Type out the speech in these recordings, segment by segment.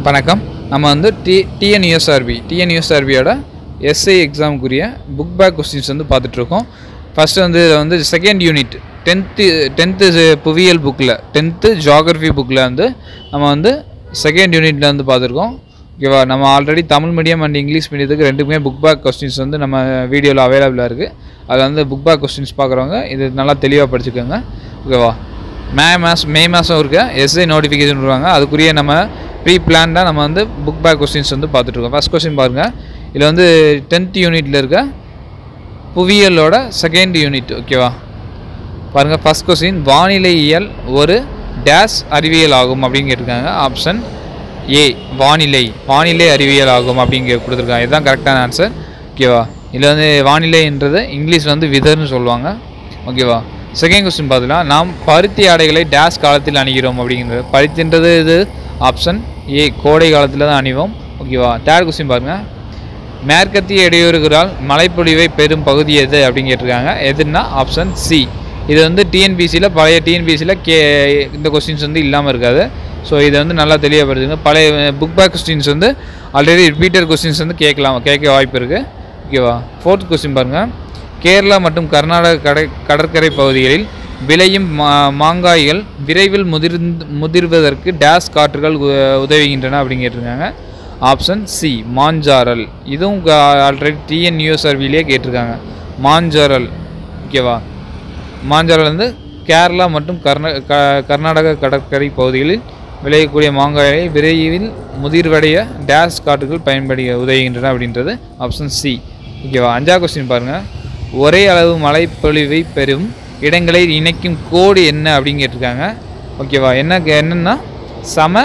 வணக்கம் நம்ம வந்து டி டிஎன்யூஎஸ்ஆர்பி டிஎன்யூஎஸ்ஆர்பியோட எஸ்ஐ எக்ஸாமுக்குரிய புக் பேக் கொஸ்டின்ஸ் வந்து பார்த்துட்ருக்கோம் ஃபஸ்ட்டு வந்து இதில் வந்து செகண்ட் யூனிட் டென்த்து டென்த்து புவியியல் புக்கில் டென்த்து ஜியாகிரஃபி புக்கில் வந்து நம்ம வந்து செகண்ட் யூனிட்டில் வந்து பார்த்துருக்கோம் ஓகேவா நம்ம already Tamil medium and English மீடியத்துக்கு ரெண்டுக்குமே புக் பேக் கொஸ்டின்ஸ் வந்து நம்ம வீடியோவில் அவைலபிளாக இருக்குது அதில் வந்து புக் பேக் கொஸ்டின்ஸ் பார்க்குறவங்க இது நல்லா தெளிவாக படிச்சுக்கோங்க ஓகேவா மே மாதம் மே மாதம் இருக்க எஸ்ஐ நோட்டிஃபிகேஷன் வருவாங்க அதுக்குரிய நம்ம ப்ரீ பிளான்டாக நம்ம வந்து புக் பேக் கொஸ்டின்ஸ் வந்து பார்த்துட்ருக்கோம் ஃபஸ்ட் கொஸ்டின் பாருங்கள் இதில் வந்து டென்த் யூனிட்டில் இருக்க புவியியலோட செகண்ட் யூனிட் ஓகேவா பாருங்கள் ஃபஸ்ட் கொஸ்டின் வானிலையியல் ஒரு டேஸ் அறிவியல் ஆகும் அப்படின்னு கேட்டிருக்காங்க ஆப்ஷன் ஏ வானிலை வானிலை அறிவியல் ஆகும் அப்படிங்க கொடுத்துருக்காங்க இதுதான் கரெக்டான ஆன்சர் ஓகேவா இதில் வந்து வானிலைன்றது இங்கிலீஷில் வந்து விதர்னு சொல்லுவாங்க ஓகேவா செகண்ட் கொஸ்டின் பார்த்தீங்கன்னா நாம் பருத்தி ஆடைகளை டேஸ் காலத்தில் அணிகிறோம் அப்படிங்கிறது பருத்தின்றது இது ஆப்ஷன் ஏ கோடை காலத்தில் தான் அணிவோம் ஓகேவா தேர்ட் கொஸ்டின் பாருங்கள் மேற்கத்திய இடையூறுகளால் மழைப்பொழிவை பெறும் பகுதி எது அப்படின்னு கேட்டிருக்காங்க எதுன்னா ஆப்ஷன் சி இது வந்து டிஎன்பிசியில் பழைய டிஎன்பிசியில் கே இந்த கொஸ்டின்ஸ் வந்து இல்லாமல் இருக்காது ஸோ இதை வந்து நல்லா தெளிவுபடுத்துங்க பழைய புக் பேக் கொஸ்டின்ஸ் வந்து ஆல்ரெடி ரிப்பீட்டர் கொஸ்டின்ஸ் வந்து கேட்கலாம் கேட்க வாய்ப்பு இருக்குது ஓகேவா ஃபோர்த் கொஸ்டின் பாருங்கள் கேரளா மற்றும் கர்நாடக கடை கடற்கரை பகுதிகளில் விளையும் மா மாங்காய்கள் விரைவில் முதிர்ந்து முதிர்வதற்கு டேஸ் காற்றுகள் உ- உதவுகின்றன அப்படின்னு கேட்டிருக்காங்க ஆப்ஷன் சி மாஞ்சாரல் இதுவும் ஆல்ரெடி டிஎன் யூஎஸ்ஆர்விலேயே கேட்டிருக்காங்க மாஞ்சாரல் ஓகேவா மாஞ்சாரல் வந்து கேரளா மற்றும் கர்நா க கர்நாடக கடற்கரை பகுதிகளில் விளையக்கூடிய மாங்காயை விரைவில் முதிர்வடைய டேஸ் காற்றுகள் பயன்படி உதவுகின்றன அப்படின்றது ஆப்ஷன் சி ஓகேவா அஞ்சா கொஸ்டின் பாருங்கள் ஒரே அளவு மழைப்பொழிவை பெறும் இடங்களை இணைக்கும் கோடு என்ன அப்படின்னு கேட்டிருக்காங்க ஓகேவா என்ன என்னன்னா சம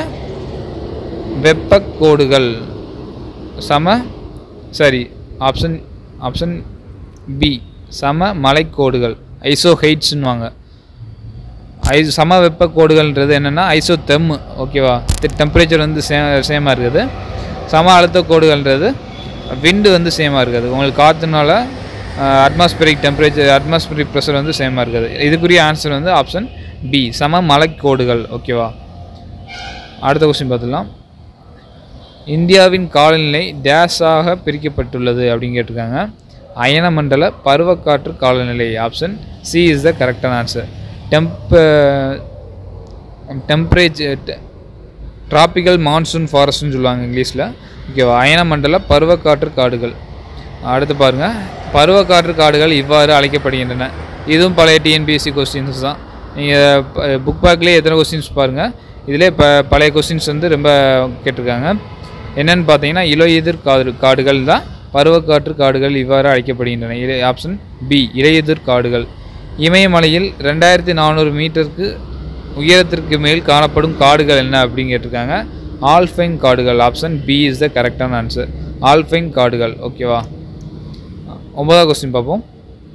வெப்பக் கோடுகள் சம சரி ஆப்ஷன் ஆப்ஷன் பி சம மலைக்கோடுகள் ஐசோஹைட்ஸ்னுவாங்க ஐ சம வெப்ப கோடுகள்ன்றது என்னென்னா ஐசோ தெம் ஓகேவா டெம்பரேச்சர் வந்து சே சேமாக இருக்குது சம அழுத்த கோடுகள்ன்றது விண்டு வந்து சேமாக இருக்குது உங்களுக்கு காற்றுனால அட்மாஸ்பியரிக் டெம்பரேச்சர் அட்மாஸ்பியரிக் ப்ரெஷர் வந்து சேமாக இருக்குது இதுக்குரிய ஆன்சர் வந்து ஆப்ஷன் பி சம மலைக்கோடுகள் ஓகேவா அடுத்த கொஸ்டின் பார்த்துக்கலாம் இந்தியாவின் காலநிலை டேஷாக பிரிக்கப்பட்டுள்ளது அப்படின்னு கேட்டிருக்காங்க அயனமண்டல பருவக்காற்று காலநிலை ஆப்ஷன் சி இஸ் த கரெக்டான answer temp temperature tropical monsoon ஃபாரஸ்ட்னு சொல்லுவாங்க இங்கிலீஷில் ஓகேவா அயனமண்டல பருவக்காற்று காடுகள் அடுத்து பாருங்கள் பருவக்காற்று காடுகள் இவ்வாறு அழைக்கப்படுகின்றன இதுவும் பழைய டிஎன்பிஎஸ்சி கொஸ்டின்ஸ் தான் நீங்கள் புக் பேக்லேயே எத்தனை கொஸ்டின்ஸ் பாருங்கள் இதிலே ப பழைய கொஸ்டின்ஸ் வந்து ரொம்ப கேட்டிருக்காங்க என்னன்னு பார்த்தீங்கன்னா இலையுதிர் காடு காடுகள் தான் பருவக்காற்று காடுகள் இவ்வாறு அழைக்கப்படுகின்றன இது ஆப்ஷன் பி இலையுதிர் காடுகள் இமயமலையில் ரெண்டாயிரத்தி நானூறு மீட்டருக்கு உயரத்திற்கு மேல் காணப்படும் காடுகள் என்ன அப்படின்னு கேட்டிருக்காங்க ஆல்ஃபைன் காடுகள் ஆப்ஷன் பி இஸ் த கரெக்டான ஆன்சர் ஆல்ஃபைன் காடுகள் ஓகேவா ஒன்பதாவது கொஸ்டின் பார்ப்போம்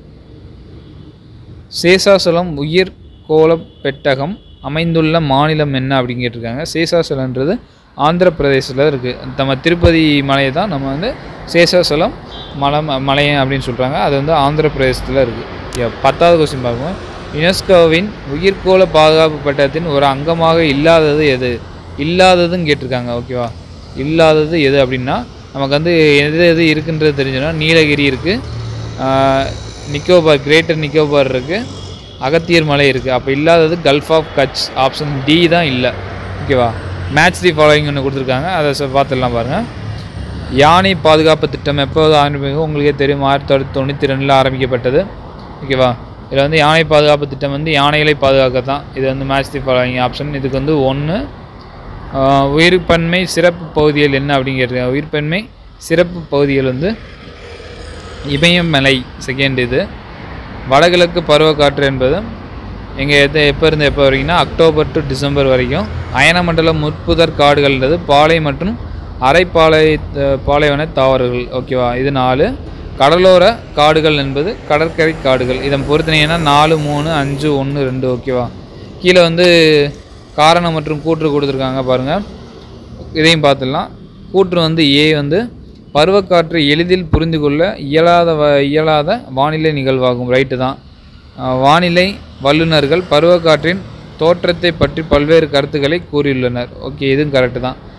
சேஷாசலம் உயிர்கோள பெட்டகம் அமைந்துள்ள மாநிலம் என்ன அப்படின்னு கேட்டிருக்காங்க சேஷாசலன்றது ஆந்திர பிரதேசத்தில் இருக்குது நம்ம திருப்பதி மலையை தான் நம்ம வந்து சேஷாசலம் மலை மலை அப்படின்னு சொல்கிறாங்க அது வந்து ஆந்திர பிரதேசத்தில் இருக்குது பத்தாவது கொஸ்டின் பார்ப்போம் யுனெஸ்கோவின் உயிர்கோள பாதுகாப்பு பட்டத்தின் ஒரு அங்கமாக இல்லாதது எது இல்லாததுன்னு கேட்டிருக்காங்க ஓகேவா இல்லாதது எது அப்படின்னா நமக்கு வந்து எது எது இருக்குன்றது தெரிஞ்சுன்னா நீலகிரி இருக்குது நிக்கோபார் கிரேட்டர் நிக்கோபார் இருக்குது அகத்தியர் மலை இருக்குது அப்போ இல்லாதது Gulf of Kutch option D தான் இல்லை ஓகேவா மேட்ச் தி ஃபாலோயிங் ஒன்று கொடுத்துருக்காங்க அதை ச- பார்த்துடலாம் பாருங்கள் யானை பாதுகாப்பு திட்டம் எப்போது ஆரம்பிக்கும் உங்களுக்கே தெரியும் ஆயிரத்தி தொள்ளாயிரத்தி தொண்ணூற்றி ரெண்டில் ஆரம்பிக்கப்பட்டது ஓகேவா இதில் வந்து யானை பாதுகாப்பு திட்டம் வந்து யானைகளை பாதுகாக்க தான் இது வந்து மேட்ச் தி ஃபாலோயிங் ஆப்ஷன் இதுக்கு வந்து ஒன்று உயிர்ப்பன்மை சிறப்பு பகுதிகள் என்ன அப்படின்னு கேட்டிருக்காங்க உயிர்ப்பன்மை சிறப்பு பகுதிகள் வந்து இமயமலை செகண்ட் இது வடகிழக்கு பருவக்காற்று என்பது எங்கள் எது எப்போ இருந்து எப்போ வரைக்கும்னா அக்டோபர் டு டிசம்பர் வரைக்கும் அயனமண்டல முற்புதர் காடுகள்ன்றது பாலை மற்றும் அரைப்பாலை பாலைவன தாவரங்கள் ஓகேவா இது நாலு கடலோர காடுகள் என்பது கடற்கரை காடுகள் இதை பொறுத்தனீங்கன்னா நாலு மூணு அஞ்சு ஒன்று ரெண்டு ஓகேவா கீழே வந்து காரணம் மற்றும் கூற்று கொடுத்துருக்காங்க பாருங்கள் இதையும் பார்த்துடலாம் கூற்று வந்து ஏ வந்து பருவக்காற்று எளிதில் புரிந்து கொள்ள இயலாத வ இயலாத வானிலை நிகழ்வாகும் ரைட்டு தான் அஹ் வானிலை வல்லுநர்கள் பருவக்காற்றின் தோற்றத்தை பற்றி பல்வேறு கருத்துக்களை கூறியுள்ளனர் ஓகே இதுவும் கரெக்டு தான்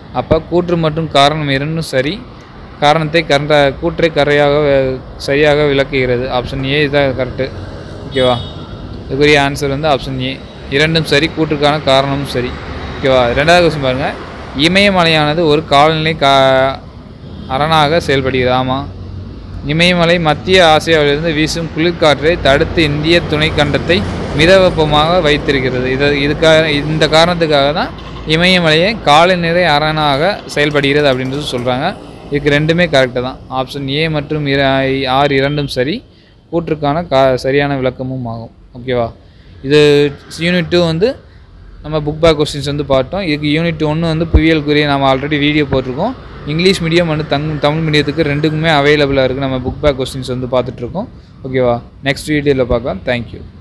அப்போ கூற்று மற்றும் காரணம் இரண்டும் சரி காரணத்தை கரண்ட கூற்றை கரையாக வே- சரியாக விளக்குகிறது ஆப்ஷன் ஏ தான் கரெக்டு ஓகேவா இதுக்குரிய ஆன்சர் வந்து ஆப்ஷன் ஏ இரண்டும் சரி கூற்றுக்கான காரணமும் சரி ஓகேவா ரெண்டாவது கொஸ்டின் பாருங்கள் இமயமலையானது ஒரு காலநிலை கா அரணாக செயல்படுகிறது ஆமாம் இமயமலை மத்திய ஆசியாவிலிருந்து வீசும் குளிர்காற்றை தடுத்து இந்திய துணைக்கண்டத்தை மிதவெப்பமாக வைத்திருக்கிறது இது இதுக்காக இந்த காரணத்துக்காக தான் இமயமலையை காலநிலை அரணாக செயல்படுகிறது அப்படின்றது சொல்கிறாங்க இதுக்கு ரெண்டுமே கரெக்டு தான் ஆப்ஷன் ஏ மற்றும் இர ஆர் இரண்டும் சரி கூற்றுக்கான கா சரியான விளக்கமும் ஆகும் ஓகேவா இது யூனிட் டூ வந்து நம்ம புக் பேக் கொஸ்டின்ஸ் வந்து பார்த்தோம் இதுக்கு யூனிட் ஒன்று வந்து புவியியலுக்குரிய நம்ம ஆல்ரெடி வீடியோ போட்டிருக்கோம் இங்கிலீஷ் மீடியம் வந்து தங் தமிழ் மீடியத்துக்கு ரெண்டுக்குமே அவைலபிளாக இருக்குது நம்ம புக் பேக் கொஸ்டின்ஸ் வந்து பார்த்துட்ருக்கோம் ஓகேவா நெக்ஸ்ட் வீடியோவில் பார்க்கலாம் தேங்க்யூ